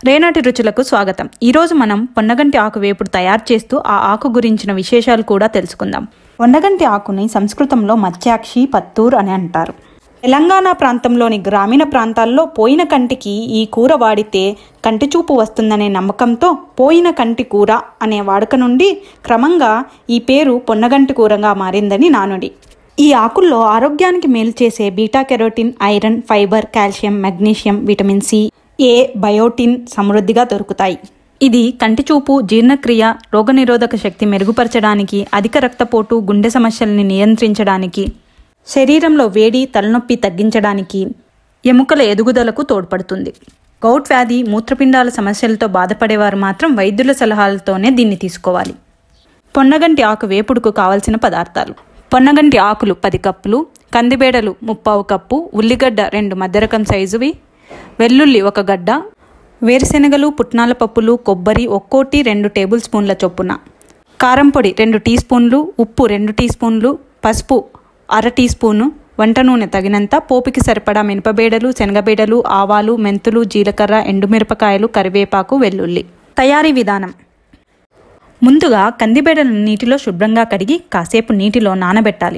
రేనాటి రుచులకు స్వాగతం ఈరోజు మనం పొన్నగంటి ఆకు వేపుడు తయారు చేస్తూ ఆ ఆకు గురించిన విశేషాలు కూడా తెలుసుకుందాం పొన్నగంటి ఆకుని సంస్కృతంలో మత్స్యాక్షి పత్తూర్ అని అంటారు తెలంగాణ ప్రాంతంలోని గ్రామీణ ప్రాంతాల్లో పోయిన కంటికి ఈ కూర వాడితే కంటి చూపు వస్తుందనే నమ్మకంతో పోయిన కంటి కూర అనే వాడుక నుండి క్రమంగా ఈ పేరు పొన్నగంటి కూరగా మారిందని నానుడి ఈ ఆకుల్లో ఆరోగ్యానికి మేలు చేసే beta carotene iron fibre calcium magnesium vitamin C A biotin సమృద్ధిగా దొరుకుతాయి ఇది కంటి చూపు జీర్ణక్రియ రోగనిరోధక శక్తి మెరుగుపరచడానికి అధిక రక్తపోటు గుండె సమస్యల్ని నియంత్రించడానికి శరీరంలో వేడి తలనొప్పి తగ్గించడానికి ఎముకల ఎదుగుదలకు తోడ్పడుతుంది గౌట్ వ్యాధి మూత్రపిండాల సమస్యలతో బాధపడేవారు మాత్రం వైద్యుల సలహాలతోనే దీన్ని తీసుకోవాలి పొన్నగంటి ఆకు వేపుడుకు కావలసిన పదార్థాలు పొన్నగంటి ఆకులు పది కప్పులు కందిబేడలు ముప్పావు కప్పు ఉల్లిగడ్డ రెండు మధ్యరకం సైజువి వెల్లుల్లి ఒక గడ్డ వేరుశెనగలు పుట్నాల పప్పులు కొబ్బరి ఒక్కోటి రెండు టేబుల్ స్పూన్ల చొప్పున కారం పొడి రెండు టీ స్పూన్లు ఉప్పు రెండు టీ స్పూన్లు పసుపు అర టీ స్పూను వంట నూనె తగినంత పోపుకి సరిపడా మినపబేడలు శనగబేడలు ఆవాలు మెంతులు జీలకర్ర ఎండుమిరపకాయలు కరివేపాకు వెల్లుల్లి తయారీ విధానం ముందుగా కందిబేడలను నీటిలో శుభ్రంగా కడిగి కాసేపు నీటిలో నానబెట్టాలి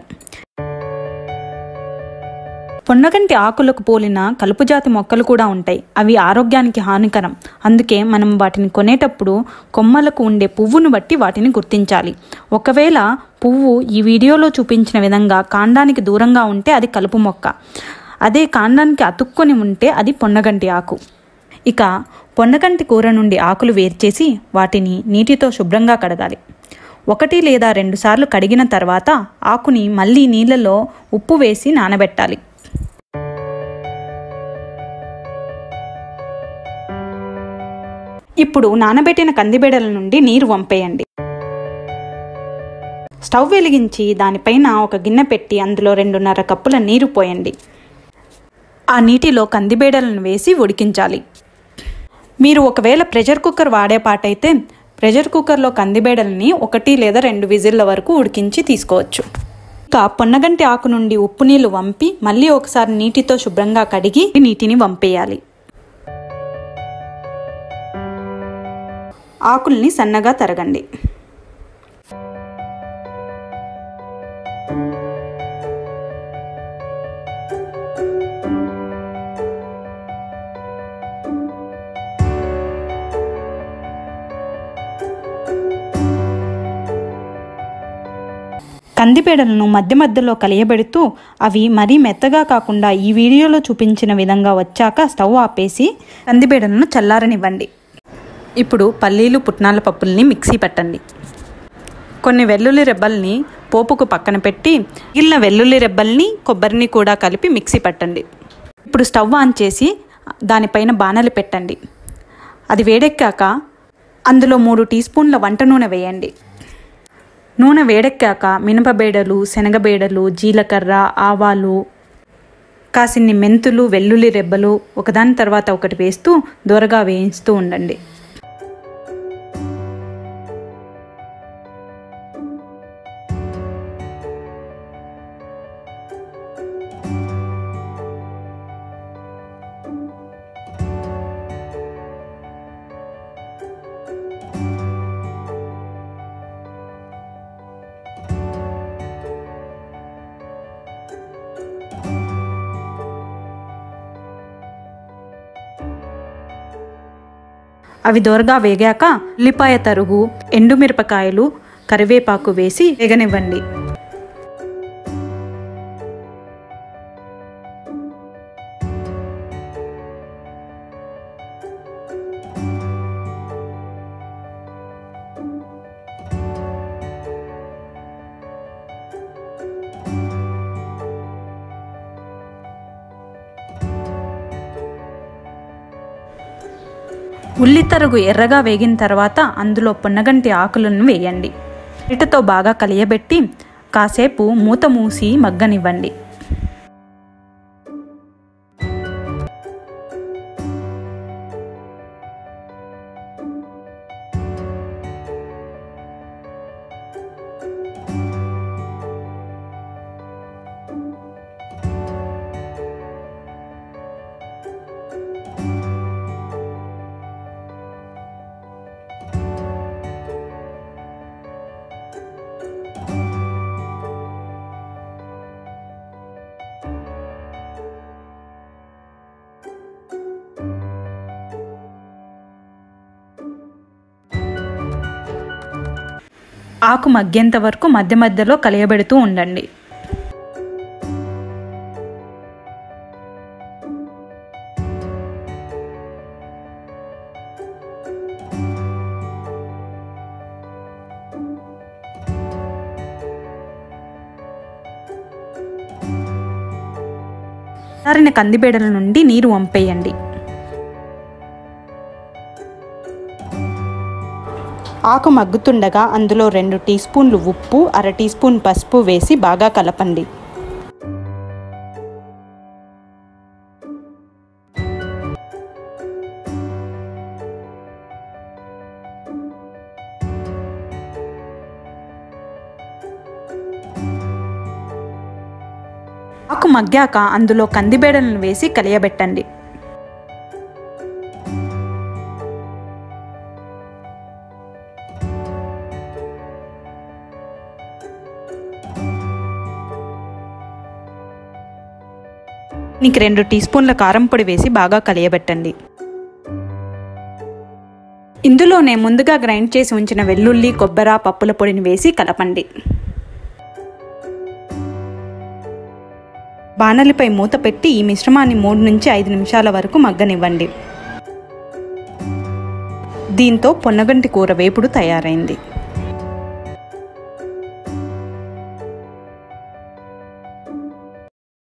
పొన్నగంటి ఆకులకు పోలిన కలుపుజాతి మొక్కలు కూడా ఉంటాయి అవి ఆరోగ్యానికి హానికరం అందుకే మనం వాటిని కొనేటప్పుడు కొమ్మలకు ఉండే పువ్వును బట్టి వాటిని గుర్తించాలి ఒకవేళ పువ్వు ఈ వీడియోలో చూపించిన విధంగా కాండానికి దూరంగా ఉంటే అది కలుపు మొక్క అదే కాండానికి అతుక్కొని ఉంటే అది పొన్నగంటి ఆకు ఇక పొన్నగంటి కూర నుండి ఆకులు వేర్చేసి వాటిని నీటితో శుభ్రంగా కడగాలి ఒకటి లేదా రెండు సార్లు కడిగిన తర్వాత ఆకుని మళ్ళీ నీళ్ళలో ఉప్పు వేసి నానబెట్టాలి ఇప్పుడు నానబెట్టిన కందిబెడల నుండి నీరు వంపేయండి స్టవ్ వెలిగించి దానిపైన ఒక గిన్నె పెట్టి అందులో రెండున్నర కప్పుల నీరు పోయండి ఆ నీటిలో కందిబేడలను వేసి ఉడికించాలి మీరు ఒకవేళ ప్రెషర్ కుక్కర్ వాడే పాటైతే ప్రెషర్ కుక్కర్లో కందిబేడల్ని ఒకటి లేదా రెండు విజిల్ల వరకు ఉడికించి తీసుకోవచ్చు ఇక పొన్నగంటి ఆకు నుండి ఉప్పు నీళ్లు వంపి మళ్ళీ ఒకసారి నీటితో శుభ్రంగా కడిగి నీటిని వంపేయాలి ఆకుల్ని సన్నగా తరగండి కందిపేడలను మధ్య మధ్యలో కలియబెడుతూ అవి మరీ మెత్తగా కాకుండా ఈ వీడియోలో చూపించిన విధంగా వచ్చాక స్టవ్ ఆపేసి కందిపేడలను చల్లారనివ్వండి ఇప్పుడు పల్లీలు పుట్నాల పప్పుల్ని మిక్సీ పెట్టండి కొన్ని వెల్లుల్లి రెబ్బల్ని పోపుకు పక్కన పెట్టి మిగిలిన వెల్లుల్లి రెబ్బల్ని కొబ్బరిని కూడా కలిపి మిక్సీ పట్టండి ఇప్పుడు స్టవ్ ఆన్ చేసి దానిపైన బాణలి పెట్టండి అది వేడెక్కాక అందులో మూడు టీ స్పూన్ల వంట నూనె వేయండి నూనె వేడెక్కాక మినపబేడలు శనగబేడలు జీలకర్ర ఆవాలు కాసిన్ని మెంతులు వెల్లుల్లి రెబ్బలు ఒకదాని తర్వాత ఒకటి వేస్తూ దూరగా వేయిస్తూ ఉండండి అవి దోరగా వేగాక ఉల్లిపాయ తరుగు ఎండుమిరపకాయలు కరివేపాకు వేసి వేగనివ్వండి ఉల్లి తరుగు ఎర్రగా వేగిన తర్వాత అందులో పొన్నగంటి ఆకులను వేయండి వీటితో బాగా కలియబెట్టి కాసేపు మూత మూసి మగ్గనివ్వండి ఆకు మగ్గేంత వరకు మధ్య మధ్యలో కలియబెడుతూ ఉండండి సారిన కందిబేడల నుండి నీరు వంపేయండి ఆకు మగ్గుతుండగా అందులో రెండు టీ స్పూన్లు ఉప్పు అర టీ స్పూన్ పసుపు వేసి బాగా కలపండి ఆకు మగ్గాక అందులో కందిబేడలను వేసి కలియబెట్టండి నీకు రెండు టీ స్పూన్ల కారం పొడి వేసి బాగా కలియబెట్టండి ఇందులోనే ముందుగా గ్రైండ్ చేసి ఉంచిన వెల్లుల్లి కొబ్బరి పప్పుల పొడిని వేసి కలపండి బాణలిపై మూత పెట్టి ఈ మిశ్రమాన్ని మూడు నుంచి ఐదు నిమిషాల వరకు మగ్గనివ్వండి దీంతో పొన్నగంటి కూర వేపుడు తయారైంది